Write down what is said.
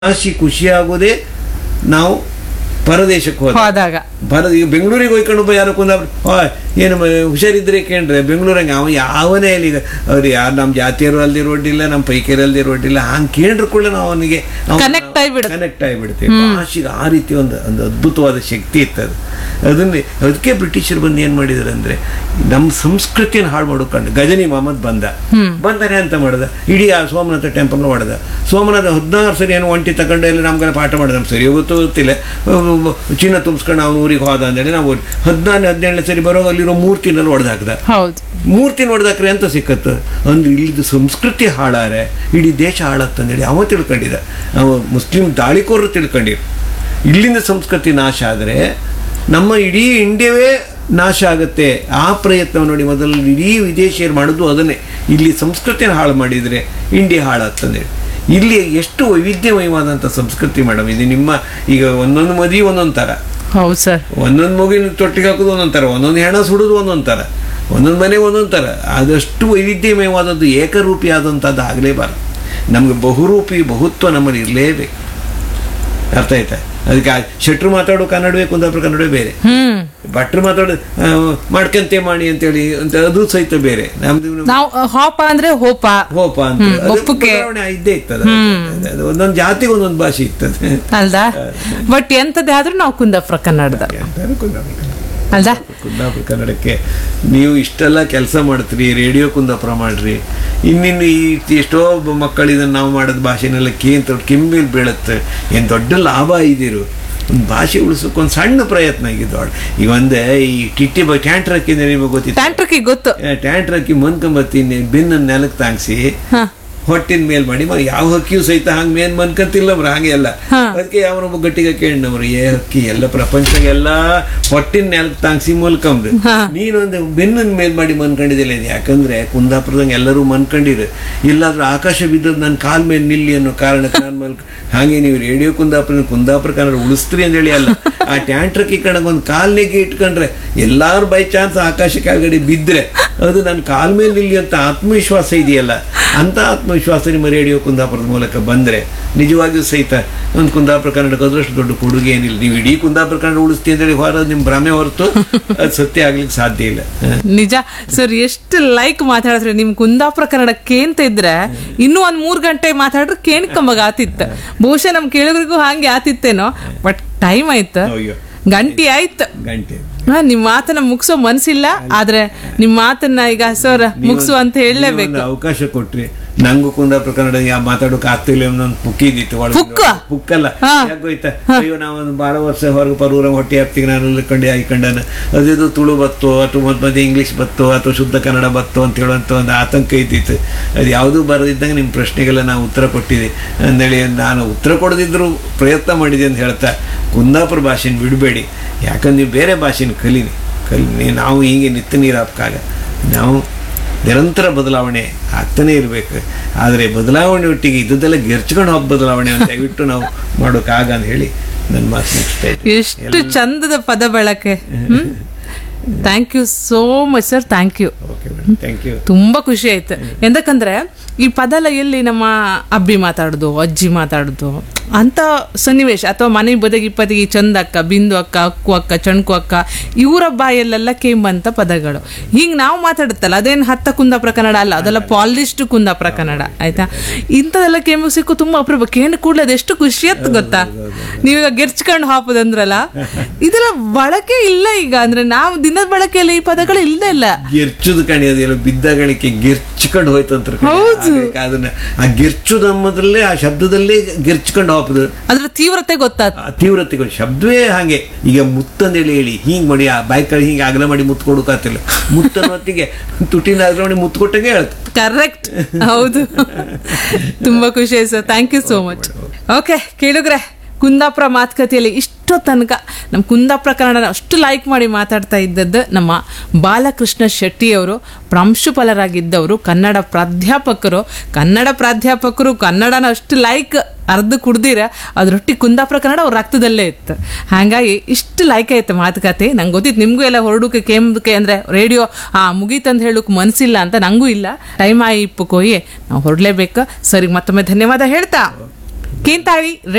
ಭಾಷೆ ಖುಷಿಯಾಗೋದೇ ನಾವು ಪರದೇಶಕ್ಕೆ ಹೋದ ಹೋದಾಗ ಭಾರತ ಈಗ ಬೆಂಗಳೂರಿಗೆ ಹೋಯ್ಕೊಂಡು ಒಬ್ಬ ಯಾರೋ ಕುಂದ ಏನು ಮ- ಹುಷಾರಿದ್ರೆ ಕೇಳ್ರೆ ಬೆಂಗಳೂರಂಗೆ ಅವ ಯಾವನೇ ಇಲ್ಲಿ ಈಗ ಅವ್ರು ಯಾರು ನಮ್ಮ ಜಾತಿಯರು ಅಲ್ದಿ ರೋಡಿಲ್ಲ ನಮ್ಮ ಪೈಕಿಯರು ಅಲ್ದಿ ರೋಡಿಲ್ಲ ಹಂಗೆ ಕೇಳ್ರು ಕೂಡ ನಾವು ಅವನಿಗೆ Connect ಆಗ್ಬಿಡುತ್ತೆ. ಕನೆಕ್ಟ್ ಆಗಿಬಿಡ್ತೇವೆ ಭಾಷೆಗೆ ಆ ರೀತಿ ಒಂದು ಒಂದು ಅದ್ಭುತವಾದ ಶಕ್ತಿ ಇತ್ತು ಅದು ಅದನ್ನೇ ಅದಕ್ಕೆ ಬ್ರಿಟಿಷರು ಬಂದು ಏನು ಮಾಡಿದ್ರು ಅಂದ್ರೆ ನಮ್ಮ ಸಂಸ್ಕೃತಿಯನ್ನು ಹಾಳು ಮಾಡ್ಕೊಂಡು ಗಜನಿ ಮೊಹಮ್ಮದ್ ಬಂದ ಬಂದರೆ ಅಂತ ಮಾಡ್ದ ಇಡೀ ಆ ಸೋಮನಾಥ ಟೆಂಪಲ್ ಹೊಡೆದ ಸೋಮನಾಥ ಹದಿನಾರು ಸರಿ ಏನು ಒಂಟಿ ತಗೊಂಡು ಎಲ್ಲ ನಮ್ಗೆಲ್ಲ ಪಾಠ ಮಾಡಿದ ನಮ್ಗೆ ಸರಿ ಗೊತ್ತು ಗೊತ್ತಿಲ್ಲ ಅಹ್ ಚಿನ್ನ ತುಂಬಿಸ್ಕೊಂಡು ಅವ್ನು ಊರಿಗೆ ಹೋದ ಅಂತೇಳಿ ನಾವು ಹದಿನಾರು ಹದಿನೇಳನೇ ಸರಿ ಬರೋ ಅಲ್ಲಿರೋ ಮೂರ್ತಿನಲ್ಲಿ ಹೊಡೆದು ಹಾಕ್ದ ಹೌದು ಮೂರ್ತಿ ನೋಡಿದಾಕ್ರೆ ಎಂತ ಸಿಕ್ಕತ್ತು ಅಂದ್ರೆ ಇಲ್ಲಿದು ಸಂಸ್ಕೃತಿ ಹಾಳಾರೆ ಇಡೀ ದೇಶ ಹಾಳತ್ತಂದೇಳಿ ಅವ ತಿಳ್ಕೊಂಡಿದ್ದ ಅವ ಮುಸ್ಲಿಂ ದಾಳಿಕೋರರು ತಿಳ್ಕೊಂಡಿರು ಇಲ್ಲಿಂದ ಸಂಸ್ಕೃತಿ ನಾಶ ಆದರೆ ನಮ್ಮ ಇಡೀ ಇಂಡಿಯಾವೇ ನಾಶ ಆಗುತ್ತೆ ಆ ಪ್ರಯತ್ನ ನೋಡಿ ಮೊದಲು ಇಡೀ ವಿದೇಶಿಯರು ಮಾಡೋದು ಅದನ್ನೇ ಇಲ್ಲಿ ಸಂಸ್ಕೃತಿಯನ್ನು ಹಾಳು ಮಾಡಿದರೆ ಇಂಡಿಯಾ ಹಾಳಾಗ್ತಂದೇಳಿ ಇಲ್ಲಿ ಎಷ್ಟು ವೈವಿಧ್ಯಮಯವಾದಂಥ ಸಂಸ್ಕೃತಿ ಮೇಡಮ್ ಇದು ನಿಮ್ಮ ಈಗ ಒಂದೊಂದು ಮದುವೆ ಒಂದೊಂದು ಥರ ಹೌದು ಸರ್ ಒಂದೊಂದು ಮಗುವಿನ ತೊಟ್ಟಿಗೆ ಹಾಕೋದು ಒಂದೊಂದು ಥರ ಒಂದೊಂದು ಹೆಣ ಸುಡೋದು ಒಂದೊಂದು ಥರ ಒಂದೊಂದು ಮನೆಗೆ ಒಂದೊಂದು ಥರ ಆದಷ್ಟು ವೈವಿಧ್ಯಮಯವಾದದ್ದು ಏಕರೂಪಿ ಆದಂಥದ್ದು ಆಗಲೇಬಾರ್ದು ನಮಗೆ ಬಹುರೂಪಿ ಬಹುತ್ವ ನಮ್ಮಲ್ಲಿ ಇರಲೇಬೇಕು ಅರ್ಥ ಆಯ್ತಾ ಅದಕ್ಕೆ ಆ ಶೆಟ್ರು ಮಾತಾಡೋ ಕನ್ನಡವೇ ಕುಂದಾಪುರ ಕನ್ನಡವೇ ಬೇರೆ ಹ್ಮ್ ಭಟ್ರು ಮಾತಾಡೋ ಆ, ಮಾಡ್ಕಂತೆ ಮಾಡಿ ಅಂತೇಳಿ ಅಂತ ಅದು ಸಹಿತ ಬೇರೆ ನಮ್ದು ನಾವು ಹೋಪ ಅಂದ್ರೆ ಹೋಪ ಹೋಪ ಅಂತ ಹ್ಮ್, ಅದು ಒಪ್ಪುಗೆ. ಬದಲಾವಣೆ ಇದ್ದೇ ಇರ್ತದೆ ಅದು ಒಂದೊಂದು ಜಾತಿಗೆ ಒಂದೊಂದು ಭಾಷೆ ಇರ್ತದೆ ಅಲ್ದಾ ಬಟ್ ಎಂತದೇ ಆದ್ರೂ ನಾವು ಕುಂದಾಪುರ ಕನ್ನಡದ ಅಂತಾರೆ ಕುಂದಾಪುರ ಕನ್ನಡ. ಅಲ್ದಾ ಕುಂದಾಪುರ ಕನ್ನಡಕ್ಕೆ ನೀವು ಇಷ್ಟೆಲ್ಲ ಕೆಲಸ ಮಾಡ್ತೀರಿ ರೇಡಿಯೋ ಕುಂದಾಪುರ ಮಾಡ್ರಿ ಇನ್ನಿನ್ನು ಈ ಎಷ್ಟೋ ಬ- ಮಕ್ಕಳು ಇದನ್ನು ನಾವು ಮಾಡೋದು ಭಾಷೆನೆಲ್ಲ ಕೇಂತ ಕೆಮ್ಮಿಲ್ ಬೀಳುತ್ತೆ ಏನು ದೊಡ್ಡ ಲಾಭ ಇದಿರು ಒಂದು ಭಾಷೆ ಉಳಿಸೋಕೆ ಒಂದು ಸಣ್ಣ ಪ್ರಯತ್ನ ಆಗಿದ್ದು ಈಗ ಒಂದೇ ಈ ಟಿಟ್ಟಿ ಬ ಟ್ಯಾಂಟ್ರ್ ಹಾಕಿದ್ರೆ ನಿಮಗೆ ಗೊತ್ತಿತ್ತು ಟ್ಯಾಂಟ್ರಕ್ಕೆ ಗೊತ್ತು ಟ್ಯಾಂಟ್ರ್ ಹಾಕಿ ಮನ್ಕೊಂಬತ್ತೀನಿ ಬೆನ್ನ ನೆಲಕ್ಕೆ ತಾಂಗ್ಸಿ ಹ ಹೊಟ್ಟಿನ ಮೇಲ್ ಮಾಡಿ ಮ- ಯಾವ ಹಕ್ಕಿಯೂ ಸಹಿತ ಹಂಗೆ ಮೇನ್ ಮನ್ಕಂತಿಲ್ಲ ಅವ್ರು ಹಾಗೆ ಅಲ್ಲ ಹಾ. ಅದಕ್ಕೆ ಯಾವನೊಬ್ಬ ಗಟ್ಟಿಗೆ ಕೇಳಿನವ್ರು ಏ ಹಕ್ಕಿ ಎಲ್ಲ ಪ್ರಪಂಚಗೆಲ್ಲ ಹೊಟ್ಟಿನ ನೆಲಕ್ಕೆ ತಾಂಗ್ಸಿ ಮಲ್ಕೊಂಬ್ರು ನೀನೊಂದು ಬೆನ್ನನ್ ಮೇಲ್ ಮಾಡಿ ಮನ್ಕೊಂಡಿದ್ದಿಲ್ಲ ಇದು ಯಾಕಂದ್ರೆ ಕುಂದಾಪುರದಂಗೆ ಎಲ್ಲರೂ ಮನ್ಕೊಂಡಿರು ಇಲ್ಲಾದ್ರೂ ಆಕಾಶ ಬಿದ್ದದ್ದು ನನ್ನ ಕಾಲ್ ಮೇಲೆ ನಿಲ್ಲಿ ಅನ್ನೋ ಕಾರಣಕ್ಕೆ ನಾನು ಮಲ್ಕ ಹಾಗೆ ನೀವು ರೇಡಿಯೋ ಕುಂದಾಪುರ ಕುಂದಾಪುರ ಕನ್ನಡ ಉಳಿಸ್ತ್ರಿ ಅಂತೇಳಿ ಅಲ್ಲ ಆ ಟ್ಯಾಂಟ್ರಕ್ಕೆ ಕಣಗೆ ಒಂದು ಕಾಲ್ನೆಗೆ ಇಟ್ಕೊಂಡ್ರೆ ಎಲ್ಲಾರು ಬೈ ಚಾನ್ಸ್ ಆಕಾಶ ಕೆಳಗಡೆ ಬಿದ್ದರೆ ಅದು ನನ್ನ ಕಾಲ್ ಮೇಲೆ ನಿಲ್ಲಿ ಅಂತ ಆತ್ಮವಿಶ್ವಾಸ ಇದೆಯಲ್ಲ ಅಂತ ಆತ್ಮವಿಶ್ವಾಸ ನಿಮ್ಮ ರೇಡಿಯೋ ಕುಂದಾಪುರದ ಮೂಲಕ ಬಂದರೆ ನಿಜವಾಗಿಯೂ ಸಹಿತ ಒಂದು ಕುಂದಾಪುರ ಕನ್ನಡಕ್ಕೆ ಅದರಷ್ಟು ದೊಡ್ಡ ಕೊಡುಗೆ ಏನಿಲ್ಲ ನೀವು ಇಡೀ ಕುಂದಾಪುರ ಕನ್ನಡ ಉಳಿಸ್ತೀವಿ ಅಂತೇಳಿ ಹೊರ ನಿಮ್ಮ ಭ್ರಮೆ ಹೊರತು ಅದು ಸತ್ಯ ಆಗ್ಲಿಕ್ಕೆ ಸಾಧ್ಯ ಇಲ್ಲ ಹ. ನಿಜ ಸರ್ ಎಷ್ಟು ಲೈಕ್ ಮಾತಾಡಿದ್ರೆ ನಿಮ್ ಕುಂದಾಪುರ ಕನ್ನಡ ಕೇಂತ ಇದ್ರೆ ಇನ್ನೂ ಒಂದ್ ಮೂರ್ ಗಂಟೆ ಮಾತಾಡ್ರೆ ಕೇಣ್ಕಂಬಾಗ ಆತಿತ್ತು ಬಹುಶಃ ನಮ್ ಕೇಳಿದ್ರಿಗೂ ಹಂಗೆ ಆತಿತ್ತೇನೋ ಬಟ್ ಟೈಮ್ ಆಯ್ತು ಅಯ್ಯೋ ಗಂಟೆ ಆಯ್ತು ಗಂಟೆ ಹಾ ನಿಮ್ ಮಾತನ್ನ ಮುಗಿಸೋ ಮನ್ಸಿಲ್ಲ ಆದ್ರೆ ನಿಮ್ ಮಾತನ್ನ ಈಗ ಸರ್ ಮುಗಿಸು ಅಂತ ಹೇಳಲೇಬೇಕು ನೀವೊಂದು ಅವಕಾಶ ಕೊಟ್ರಿ ನಂಗೂ ಕುಂದಾಪುರ ಕನ್ನಡ ಯಾ ಮಾತಾಡೋಕೆ ಆಗ್ತಿಲ್ಲ ಅನ್ನೊಂದು ಪುಕ್ಕಿದಿತ್ತು ಒಳಗೆ ಪುಕ್ಕ? ಪುಕ್ಕಲ್ಲ ಹಾ. ಯಾಕೋಯ್ತಾ ಅಯ್ಯೋ ನಾವೊಂದು ಬಾಳ ವರ್ಷ ಹೊರಗೆ ಪರೂರ ಹೊಟ್ಟೆ ಹತ್ತಿಗೆ ನಾನು ಇಳ್ಕೊಂಡು ಆಯ್ಕೊಂಡಾನ ಅದಿದು ತುಳು ಬತ್ತೋ ಅಥವಾ ಮತ್ತೆ ಮತ್ತೆ ಇಂಗ್ಲೀಷ್ ಬತ್ತೋ ಅಥವಾ ಶುದ್ಧ ಕನ್ನಡ ಬತ್ತೋ ಅಂತ ಹೇಳುವಂಥ ಒಂದು ಆತಂಕ ಇದ್ದಿತ್ತು ಅದು ಯಾವುದೂ ಬರದಿದ್ದಂಗೆ ನಿಮ್ಮ ಪ್ರಶ್ನೆಗೆಲ್ಲ ನಾವು ಉತ್ತರ ಕೊಟ್ಟಿದೆ ಅಂದೇಳಿ ನಾನು ಉತ್ತರ ಕೊಡದಿದ್ರು ಪ್ರಯತ್ನ ಮಾಡಿದೆ ಅಂತ ಹೇಳ್ತಾ ಕುಂದಾಪುರ ಭಾಷೆನ ಬಿಡಬೇಡಿ ಯಾಕಂದ್ರೆ ನೀವು ಬೇರೆ ಭಾಷೆನ ಕಲೀನಿ ಕಲಿ ನಾವು ಹೀಗೆ ನಿತ್ಯ ನೀರು ಹಾಕಾಗ ನಾವು ನಿರಂತರ ಬದಲಾವಣೆ ಆಗ್ತಾನೆ ಇರಬೇಕು ಆದರೆ ಬದಲಾವಣೆ ಒಟ್ಟಿಗೆ ಇದ್ದದೆಲ್ಲ ಗೆರ್ಚ್ಕೊಂಡು ಹೋಗಿ ಬದಲಾವಣೆ ಅಂತ ದಯವಿಟ್ಟು ನಾವು ಮಾಡೋಕ್ಕಾಗ ಅಂತ ಹೇಳಿ ನನ್ನ ಮಾತು ಮುಗಿಸ್ತಾ ಇದ್ದೀನಿ ಎಷ್ಟು ಚಂದದ ಪದ ಬಳಕೆ thank you so much sir thank you okay madam thank you ತುಂಬಾ ಖುಷಿ ಆಯ್ತು ಎಂದಕ್ಕಂದ್ರೆ ಈ ಪದ ಎಲ್ಲ ಎಲ್ಲಿ ನಮ್ಮ ಅಬ್ಬಿ ಮಾತಾಡುದು ಅಜ್ಜಿ ಮಾತಾಡುದು ಅಂತ ಸನ್ನಿವೇಶ ಅಥವಾ ಮನೆ ಬದಗಿ ಪದಗಿ ಚಂದಕ್ಕ ಬಿಂದು ಅಕ್ಕ ಅಕ್ಕು ಅಕ್ಕ ಚಣ್ಕು ಅಕ್ಕ ಇವರ ಬಾಯಲ್ಲೆಲ್ಲ ಕೇಂಬಂತ ಪದಗಳು ಹಿಂಗ್ ನಾವು ಮಾತಾಡುತ್ತಲ್ಲ ಅದೇನು ಹತ್ತ ಕುಂದಾಪುರ ಕನ್ನಡ ಅಲ್ಲ ಅದೆಲ್ಲ ಪಾಲಿಶ್ಡ್ ಕುಂದಾಪುರ ಕನ್ನಡ ಆಯ್ತಾ ಇಂಥದೆಲ್ಲ ಕೇಂಬು ಸಿಕ್ಕು ತುಂಬಾ ಅಪರೂಪ ಕೇಂದ್ರ ಕೂಡಲೇ ಅದೆಷ್ಟು ಖುಷಿಯತ್ ಗೊತ್ತಾ ನೀವೀಗ ಗೆರ್ಚ್ಕೊಂಡು ಹಾಪುದಂದ್ರಲ್ಲ ಇದೆಲ್ಲ ಬಳಕೆ ಇಲ್ಲ ಈಗ ಅಂದ್ರೆ ನಾವು ದಿನದ ಬಳಕೆಯಲ್ಲಿ ಈ ಪದಗಳು ಇಲ್ಲದೆ ಇಲ್ಲ ಗೆರ್ಚುದು ಕಣಿ ಅದೆಲ್ಲ ಬಿದ್ದಗಳಿಕೆ ಗೆರ್ಚ್ಕೊಂಡು ಹೋಯ್ತಂತ ಅದನ್ನ ಆ ಗೆರ್ಚುದು ಅನ್ನೋದ್ರಲ್ಲೇ ಆ ಶಬ್ದದಲ್ಲೇ ಗೆರ್ಚ್ಕೊಂಡು ಹೋಗ್ತದೆ ಅದ್ರ ತೀವ್ರತೆ ಗೊತ್ತಾತ ಆ ತೀವ್ರತೆಗಳು ಶಬ್ದವೇ ಹಾಗೆ ಈಗ ಮುತ್ತಂದೇಳಿ ಹೇಳಿ ಹಿಂಗ್ ಮಾಡಿ ಆ ಬೈಕಲ್ಲಿ ಹಿಂಗೆ ಅಗಲ ಮಾಡಿ ಮುತ್ತು ಕೊಡೋಕಾತಿಲ್ಲ ಮುತ್ತನ ಹೊತ್ತಿಗೆ ತುಟಿನ ಅಗಲ ಮಾಡಿ ಮುತ್ತು ಕೊಟ್ಟಂಗೆ ಹೇಳ್ತು ಕರೆಕ್ಟ್ ಹೌದು ತುಂಬಾ ಖುಷಿ ಆಯ್ತು sir thank you so much okay ಕೇಳಿದ್ರೆ ಕುಂದಾಪುರ ಮಾತುಕತೆಯಲ್ಲಿ ಇಷ್ಟೋ ತನಕ ನಮ್ಮ ಕುಂದಾಪುರ ಕನ್ನಡನ ಅಷ್ಟು ಲೈಕ್ ಮಾಡಿ ಮಾತಾಡ್ತಾ ಇದ್ದದ್ದು ನಮ್ಮ ಬಾಲಕೃಷ್ಣ ಶೆಟ್ಟಿಯವರು ಪ್ರಾಂಶುಪಾಲರಾಗಿದ್ದವರು ಕನ್ನಡ ಪ್ರಾಧ್ಯಾಪಕರು ಕನ್ನಡ ಪ್ರಾಧ್ಯಾಪಕರು ಕನ್ನಡನ ಅಷ್ಟು ಲೈಕ್ ಅರ್ಧ ಕುಡ್ದಿರ ಅದ್ರೊಟ್ಟಿಗೆ ಕುಂದಾಪುರ ಕನ್ನಡ ಅವ್ರ ರಕ್ತದಲ್ಲೇ ಇತ್ತು ಹಾಗಾಗಿ ಇಷ್ಟು ಲೈಕ್ ಆಯ್ತು ಮಾತುಕತೆ ನಂಗೆ ಗೊತ್ತಿತ್ತು ನಿಮಗೂ ಎಲ್ಲ ಹೊರಡೋಕೆ ಕೇಂಬಕ್ಕೆ ಅಂದರೆ ರೇಡಿಯೋ ಆ ಮುಗೀತಂತ ಹೇಳೋಕೆ ಮನಸ್ಸಿಲ್ಲ ಅಂತ ನಂಗೂ ಇಲ್ಲ ಟೈಮ್ ಆಯಿ ಇಪ್ಪು ಕೊಯ್ಯೆ ನಾವು ಹೊರಡಲೇಬೇಕು ಸರಿ ಮತ್ತೊಮ್ಮೆ ಧನ್ಯವಾದ ಹೇಳ್ತಾ ಕೇಂತಾಳಿ